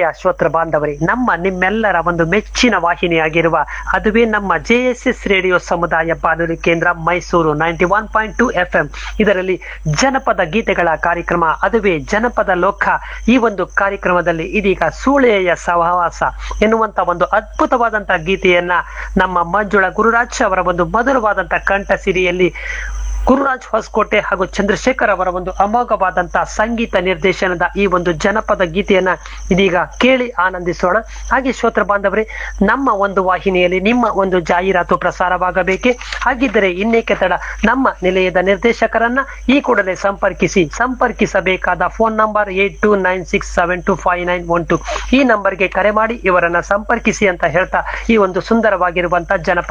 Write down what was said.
ಪ್ರಿಯ ಶ್ರೋತ್ರ ಬಾಂಧವರೇ ನಮ್ಮ ನಿಮ್ಮೆಲ್ಲರ ಒಂದು ಮೆಚ್ಚಿನ ವಾಹಿನಿಯಾಗಿರುವ ಅದುವೇ ನಮ್ಮ ಜೆ ಎಸ್ ಎಸ್ ರೇಡಿಯೋ ಸಮುದಾಯ ಬಾನುಲಿ ಕೇಂದ್ರ Mysuru ninety one point two F M ಇದರಲ್ಲಿ ಜನಪದ ಗೀತೆಗಳ ಕಾರ್ಯಕ್ರಮ ಅದುವೇ ಜನಪದ ಲೋಕ ಈ ಒಂದು ಕಾರ್ಯಕ್ರಮದಲ್ಲಿ ಇದೀಗ ಸೂಳೆಯ ಸಹವಾಸ ಎನ್ನುವಂತ ಒಂದು ಅದ್ಭುತವಾದಂತಹ ಗೀತೆಯನ್ನ ನಮ್ಮ ಮಂಜುಳಾ ಗುರುರಾಜ್ ಅವರ ಒಂದು ಮಧುರವಾದಂತಹ ಕಂಠ ಸಿರಿಯಲ್ಲಿ ಗುರುರಾಜ್ ಹೊಸಕೋಟೆ ಹಾಗೂ ಚಂದ್ರಶೇಖರ್ ಅವರ ಒಂದು ಅಮೋಘವಾದಂತಹ ಸಂಗೀತ ನಿರ್ದೇಶನದ ಈ ಒಂದು ಜನಪದ ಗೀತೆಯನ್ನ ಇದೀಗ ಕೇಳಿ ಆನಂದಿಸೋಣ ಹಾಗೆ ಶ್ರೋತ್ರ ಬಾಂಧವರೇ ನಮ್ಮ ಒಂದು ವಾಹಿನಿಯಲ್ಲಿ ನಿಮ್ಮ ಒಂದು ಜಾಹೀರಾತು ಪ್ರಸಾರವಾಗಬೇಕೆ ಹಾಗಿದ್ದರೆ ಇನ್ನೇಕೆ ತಡ ನಮ್ಮ ನಿಲಯದ ನಿರ್ದೇಶಕರನ್ನ ಈ ಕೂಡಲೇ ಸಂಪರ್ಕಿಸಿ ಸಂಪರ್ಕಿಸಬೇಕಾದ phone number eight two nine six seven two five nine one two ಈ ನಂಬರ್ಗೆ ಕರೆ ಮಾಡಿ ಇವರನ್ನ ಸಂಪರ್ಕಿಸಿ ಅಂತ ಹೇಳ್ತಾ ಈ ಒಂದು ಸುಂದರವಾಗಿರುವಂತಹ ಜನಪದ